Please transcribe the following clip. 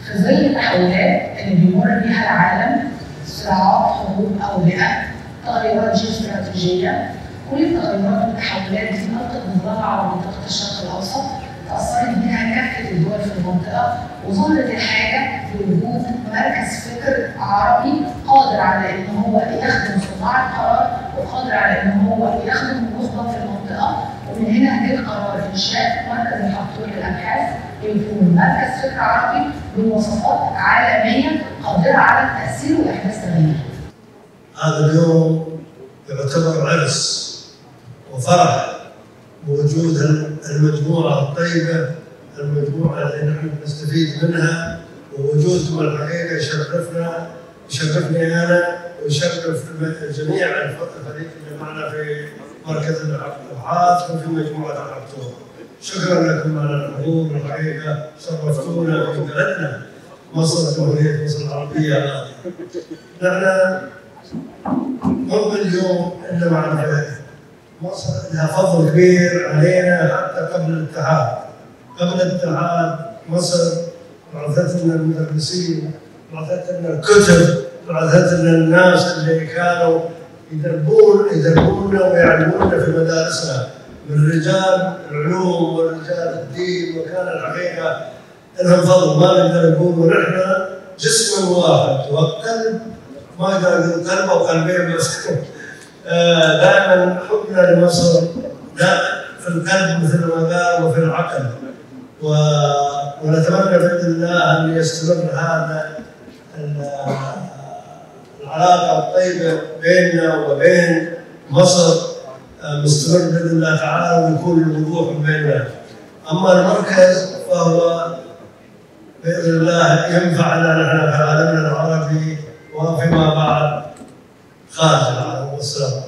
في ظل التحولات اللي بيمر بيها العالم صراعات حروب اوبئه تغيرات جيوستراتيجيه كل التغيرات والتحولات دي القت نظرها على منطقه الشرق الاوسط تاثرت بها كافه الدول في المنطقه وظهرت الحاجه لوجود مركز فكر عربي قادر على ان هو يخدم صناع القرار وقادر على ان هو يخدم النخبه في المنطقه ومن هنا جه قرار انشاء مركز الحقوق للابحاث يكون مركز فكر عربي بمواصفات عالميه قادره على التاثير واحداث تغيير. هذا اليوم يعتبر عرس وفرح بوجود المجموعة الطيبة المجموعة اللي نحن نستفيد منها ووجودكم الحقيقة يشرفنا يشرفني أنا ويشرف جميع الفريق اللي معنا في مركز الأبحاث وفي مجموعة الحقوق شكرا لكم على الحضور الحقيقة شرفتونا في بلدنا مصر جمهورية مصر العربية هذه نحن مو اليوم إلا معنا مصر لها فضل كبير علينا حتى قبل الاتحاد قبل الاتحاد مصر بعثت لنا المدرسين بعثت لنا الكتب بعثت لنا الناس اللي كانوا يدربون يدربونا ويعلمونا في مدارسنا من رجال العلوم ورجال الدين وكان الحقيقه لهم فضل ما نقدر نقول ونحن جسم واحد والقلب ما يقدر يقول قلب او قلبين بس دائما حبنا لمصر لا في القلب مثل ما قال وفي العقل و... ونتمنى باذن الله ان يستمر هذا العلاقه الطيبه بيننا وبين مصر مستمر باذن الله تعالى ويكون الوضوح بيننا اما المركز فهو باذن الله ينفعنا نحن في عالمنا العربي وفيما بعد خارج العالم والسلام